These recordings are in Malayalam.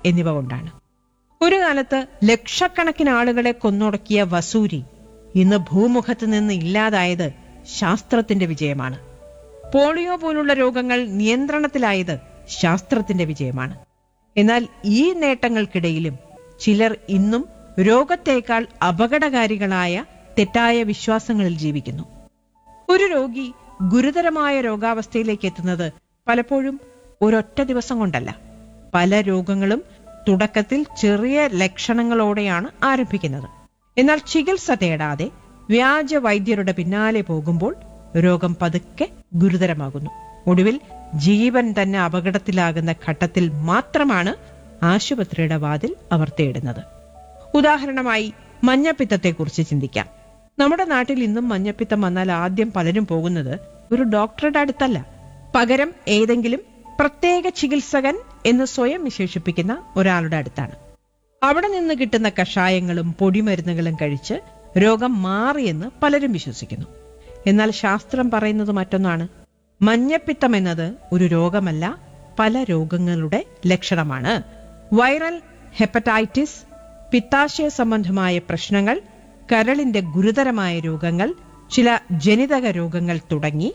എന്നിവ കൊണ്ടാണ് ഒരു കാലത്ത് ലക്ഷക്കണക്കിന് ആളുകളെ കൊന്നൊടുക്കിയ വസൂരി ഇന്ന് ഭൂമുഖത്ത് നിന്ന് ഇല്ലാതായത് ശാസ്ത്രത്തിന്റെ വിജയമാണ് പോളിയോ പോലുള്ള രോഗങ്ങൾ നിയന്ത്രണത്തിലായത് ശാസ്ത്രത്തിന്റെ വിജയമാണ് എന്നാൽ ഈ നേട്ടങ്ങൾക്കിടയിലും ചിലർ ഇന്നും രോഗത്തേക്കാൾ അപകടകാരികളായ തെറ്റായ വിശ്വാസങ്ങളിൽ ജീവിക്കുന്നു ഒരു രോഗി ഗുരുതരമായ രോഗാവസ്ഥയിലേക്ക് എത്തുന്നത് പലപ്പോഴും ഒരൊറ്റ ദിവസം കൊണ്ടല്ല പല രോഗങ്ങളും തുടക്കത്തിൽ ചെറിയ ലക്ഷണങ്ങളോടെയാണ് ആരംഭിക്കുന്നത് എന്നാൽ ചികിത്സ തേടാതെ വ്യാജ വൈദ്യരുടെ പിന്നാലെ പോകുമ്പോൾ രോഗം പതുക്കെ ഗുരുതരമാകുന്നു ഒടുവിൽ ജീവൻ തന്നെ അപകടത്തിലാകുന്ന ഘട്ടത്തിൽ മാത്രമാണ് ആശുപത്രിയുടെ വാതിൽ അവർ തേടുന്നത് ഉദാഹരണമായി മഞ്ഞപ്പിത്തത്തെക്കുറിച്ച് ചിന്തിക്കാം നമ്മുടെ നാട്ടിൽ ഇന്നും മഞ്ഞപ്പിത്തം വന്നാൽ ആദ്യം പലരും പോകുന്നത് ഒരു ഡോക്ടറുടെ അടുത്തല്ല പകരം ഏതെങ്കിലും പ്രത്യേക ചികിത്സകൻ എന്ന് സ്വയം വിശേഷിപ്പിക്കുന്ന ഒരാളുടെ അടുത്താണ് അവിടെ നിന്ന് കിട്ടുന്ന കഷായങ്ങളും പൊടിമരുന്നുകളും കഴിച്ച് രോഗം മാറിയെന്ന് പലരും വിശ്വസിക്കുന്നു എന്നാൽ ശാസ്ത്രം പറയുന്നത് മറ്റൊന്നാണ് മഞ്ഞപ്പിത്തം എന്നത് ഒരു രോഗമല്ല പല രോഗങ്ങളുടെ ലക്ഷണമാണ് വൈറൽ ഹെപ്പറ്റൈറ്റിസ് പിത്താശയ സംബന്ധമായ പ്രശ്നങ്ങൾ കരളിന്റെ ഗുരുതരമായ രോഗങ്ങൾ ചില ജനിതക രോഗങ്ങൾ തുടങ്ങി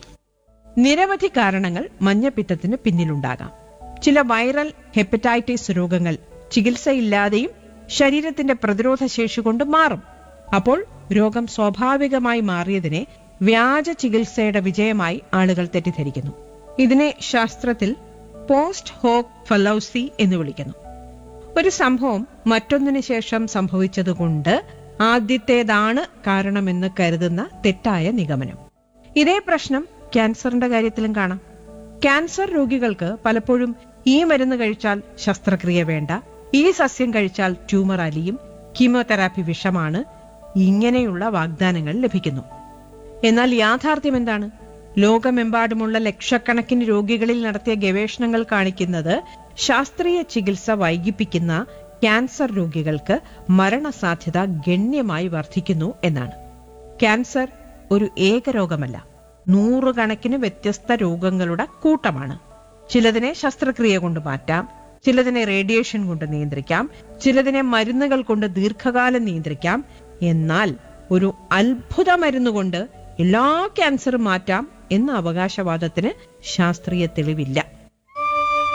നിരവധി കാരണങ്ങൾ മഞ്ഞപ്പിത്തത്തിന് പിന്നിലുണ്ടാകാം ചില വൈറൽ ഹെപ്പറ്റൈറ്റിസ് രോഗങ്ങൾ ചികിത്സയില്ലാതെയും ശരീരത്തിന്റെ പ്രതിരോധ ശേഷി കൊണ്ട് മാറും അപ്പോൾ രോഗം സ്വാഭാവികമായി മാറിയതിനെ വ്യാജ ചികിത്സയുടെ വിജയമായി ആളുകൾ തെറ്റിദ്ധരിക്കുന്നു ഇതിനെ ശാസ്ത്രത്തിൽ പോസ്റ്റ് ഹോക് ഫലൌസി എന്ന് വിളിക്കുന്നു ഒരു സംഭവം മറ്റൊന്നിനു ശേഷം സംഭവിച്ചതുകൊണ്ട് ആദ്യത്തേതാണ് കാരണമെന്ന് കരുതുന്ന തെറ്റായ നിഗമനം ഇതേ പ്രശ്നം ക്യാൻസറിന്റെ കാര്യത്തിലും കാണാം ക്യാൻസർ രോഗികൾക്ക് പലപ്പോഴും ഈ മരുന്ന് കഴിച്ചാൽ ശസ്ത്രക്രിയ വേണ്ട ഈ സസ്യം കഴിച്ചാൽ ട്യൂമർ അലിയും കീമോതെറാപ്പി വിഷമാണ് ഇങ്ങനെയുള്ള വാഗ്ദാനങ്ങൾ ലഭിക്കുന്നു എന്നാൽ യാഥാർത്ഥ്യം എന്താണ് ലോകമെമ്പാടുമുള്ള ലക്ഷക്കണക്കിന് രോഗികളിൽ നടത്തിയ ഗവേഷണങ്ങൾ കാണിക്കുന്നത് ശാസ്ത്രീയ ചികിത്സ വൈകിപ്പിക്കുന്ന ക്യാൻസർ രോഗികൾക്ക് മരണസാധ്യത ഗണ്യമായി വർദ്ധിക്കുന്നു എന്നാണ് ക്യാൻസർ ഒരു ഏക രോഗമല്ല നൂറുകണക്കിന് വ്യത്യസ്ത രോഗങ്ങളുടെ കൂട്ടമാണ് ചിലതിനെ ശസ്ത്രക്രിയ കൊണ്ട് മാറ്റാം ചിലതിനെ റേഡിയേഷൻ കൊണ്ട് നിയന്ത്രിക്കാം ചിലതിനെ മരുന്നുകൾ കൊണ്ട് ദീർഘകാലം നിയന്ത്രിക്കാം എന്നാൽ ഒരു അത്ഭുത മരുന്നുകൊണ്ട് എല്ലാ ക്യാൻസറും മാറ്റാം എന്ന അവകാശവാദത്തിന് ശാസ്ത്രീയ തെളിവില്ല